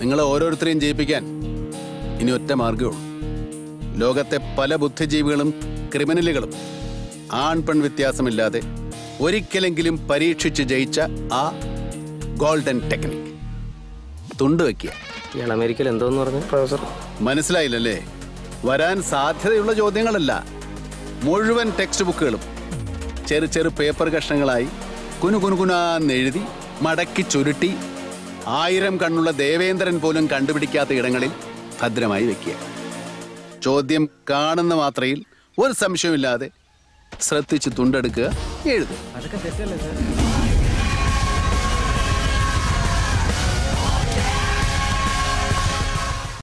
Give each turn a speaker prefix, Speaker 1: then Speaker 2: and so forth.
Speaker 1: നിങ്ങളെ ഓരോരുത്തരെയും ജയിപ്പിക്കാൻ ഇനി ഒറ്റ മാർഗ്ഗമേ ഉള്ളൂ ലോകത്തെ പല ബുദ്ധിജീവികളും ക്രിമിനലുകളും ആൺ പെൺ വ്യത്യാസമില്ലാതെ ഒരിക്കലെങ്കിലും പരീക്ഷിച്ച് ജയിച്ച ആ ഗോൾഡൻ ടെക്നിക് തുണ്ട് വയ്ക്കുക
Speaker 2: ഇയാൾ അമേരിക്കയിൽ എന്തോന്ന് പറഞ്ഞു പ്രൊഫസർ
Speaker 1: മനസ്സിലായില്ലല്ലേ വരാൻ സാധ്യതയുള്ള ചോദ്യങ്ങളല്ല മുഴുവൻ ടെക്സ്റ്റ് ബുക്കുകളും ചെറു ചെറു പേപ്പർ കഷ്ണങ്ങളായി കുനു കുനു കുനാന്ന് എഴുതി മടക്കി ചുരുട്ടി ആയിരം കണ്ണുള്ള ദേവേന്ദ്രൻ പോലും കണ്ടുപിടിക്കാത്ത ഇടങ്ങളിൽ ഭദ്രമായി വെക്കുക ചോദ്യം കാണുന്ന മാത്രയിൽ ഒരു സംശയമില്ലാതെ ശ്രദ്ധിച്ച് തുണ്ടെടുക്കുക എഴുതുക